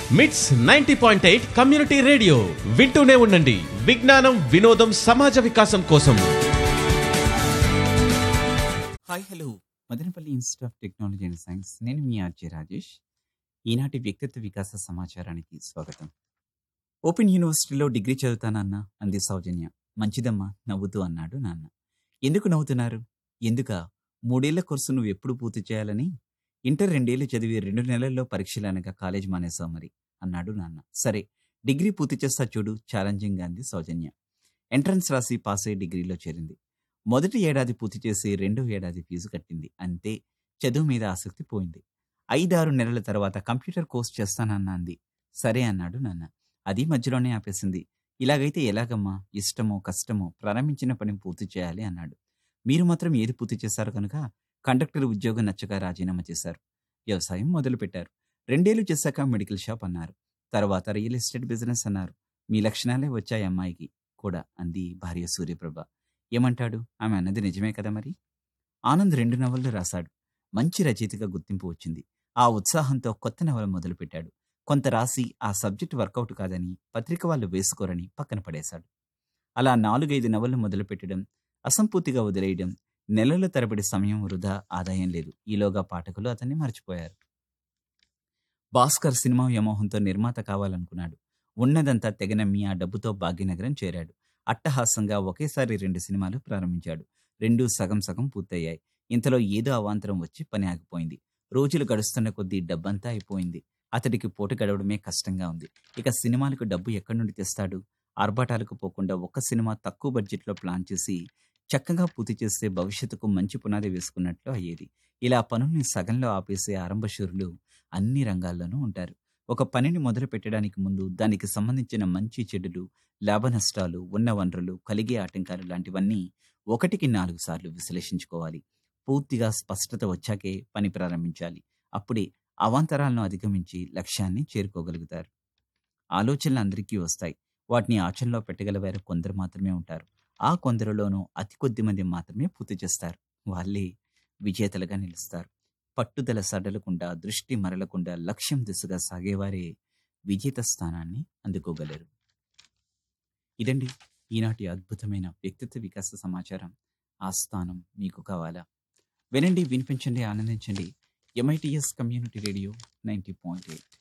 మిట్స్ ninety point eight community radio వింటూనే ఉండండి విజ్ఞానం వినోదం సమాజ వికాసం కోసం hi hello Madanapalle institute of technology and science నేను మీ ఆర్జే రాజేష్ ఈనాటి వ్యక్తిత్వ వికాస సమాచారానికి స్వాగతం ఓపెన్ యూనివర్సిటీలో డిగ్రీ చదువుతానన్న అంది సౌజన్య మంచిదమ్మా నవ్వుతూ అన్నాడు నాన్న ఎందుకు నవ్వుతున్నారు ఎందుక మూడేళ్ల కోర్సు నువ్వు ఎప్పుడు పూర్తి చేయాలని ఇంటర్ రెండేళ్లు చదివి రెండు నెలల్లో పరీక్షలు అనగా కాలేజ్ మానేసావు మరి అన్నాడు నాన్న సరే డిగ్రీ పూర్తి చేస్తా చూడు ఛాలెంజింగ్గా అంది సౌజన్య ఎంట్రన్స్ రాసి పాస్ అయ్యి డిగ్రీలో చేరింది మొదటి ఏడాది పూర్తి చేసి రెండో ఏడాది ఫీజు కట్టింది అంతే చదువు మీద ఆసక్తి పోయింది ఐదారు నెలల తర్వాత కంప్యూటర్ కోర్స్ చేస్తానన్నా అంది సరే అన్నాడు నాన్న అది మధ్యలోనే ఆపేసింది ఇలాగైతే ఎలాగమ్మా ఇష్టమో కష్టమో ప్రారంభించిన పని పూర్తి చేయాలి అన్నాడు మీరు మాత్రం ఏది పూర్తి చేశారు కనుక కండక్టర్ ఉద్యోగం నచ్చక రాజీనామా చేశారు వ్యవసాయం మొదలుపెట్టారు రెండేళ్లు చేశాక మెడికల్ షాప్ అన్నారు తర్వాత రియల్ ఎస్టేట్ బిజినెస్ అన్నారు మీ లక్షణాలే వచ్చాయి అమ్మాయికి కూడా అంది భార్య సూర్యప్రభ ఏమంటాడు ఆమె అన్నది నిజమే కదా మరి ఆనంద్ రెండు నవలలు రాశాడు మంచి రచయితగా గుర్తింపు వచ్చింది ఆ ఉత్సాహంతో కొత్త నవల మొదలుపెట్టాడు కొంత రాసి ఆ సబ్జెక్ట్ వర్కౌట్ కాదని పత్రిక వాళ్ళు వేసుకోరని పక్కన పడేశాడు అలా నాలుగైదు నవలు మొదలుపెట్టడం అసంపూర్తిగా వదిలేయడం నెలల తరబడి సమయం వృధా ఆదాయం లేదు ఈలోగా పాఠకులు అతన్ని మర్చిపోయారు భాస్కర్ సినిమా వ్యామోహంతో నిర్మాత కావాలనుకున్నాడు ఉన్నదంతా తెగనమ్మి ఆ డబ్బుతో భాగ్యనగరం చేరాడు అట్టహాసంగా ఒకేసారి రెండు సినిమాలు ప్రారంభించాడు రెండు సగం సగం పూర్తయ్యాయి ఇంతలో ఏదో అవాంతరం వచ్చి పని ఆగిపోయింది రోజులు గడుస్తున్న కొద్దీ డబ్బంతా అయిపోయింది అతడికి పూట గడవడమే కష్టంగా ఉంది ఇక సినిమాలకు డబ్బు ఎక్కడి నుండి తెస్తాడు ఆర్భాటాలకు పోకుండా ఒక్క సినిమా తక్కువ బడ్జెట్లో ప్లాన్ చేసి చక్కగా పూర్తి చేస్తే భవిష్యత్తుకు మంచి పునాది వేసుకున్నట్లు అయ్యేది ఇలా పనుల్ని సగంలో ఆపేసే ఆరంభశూరులు అన్ని రంగాల్లోనూ ఉంటారు ఒక పనిని మొదలు పెట్టడానికి ముందు దానికి సంబంధించిన మంచి చెడులు లాభ నష్టాలు ఉన్న వనరులు కలిగే ఆటంకాలు లాంటివన్నీ ఒకటికి నాలుగు సార్లు విశ్లేషించుకోవాలి పూర్తిగా స్పష్టత వచ్చాకే పని ప్రారంభించాలి అప్పుడే అవాంతరాలను అధిగమించి లక్ష్యాన్ని చేరుకోగలుగుతారు ఆలోచనలు అందరికీ వస్తాయి వాటిని ఆచరణలో పెట్టగలవారు కొందరు మాత్రమే ఉంటారు ఆ కొందరిలోనూ అతి కొద్ది మంది మాత్రమే పూర్తి చేస్తారు వాళ్ళే విజేతలుగా నిలుస్తారు పట్టుదల సడలకుండా దృష్టి మరలకుండా లక్ష్యం దిశగా సాగేవారే విజేత స్థానాన్ని అందుకోగలరు ఇదండి ఈనాటి అద్భుతమైన వ్యక్తిత్వ వికాస సమాచారం ఆ స్థానం మీకు కావాలా వినండి వినిపించండి ఆనందించండి MITS community radio ninety point eight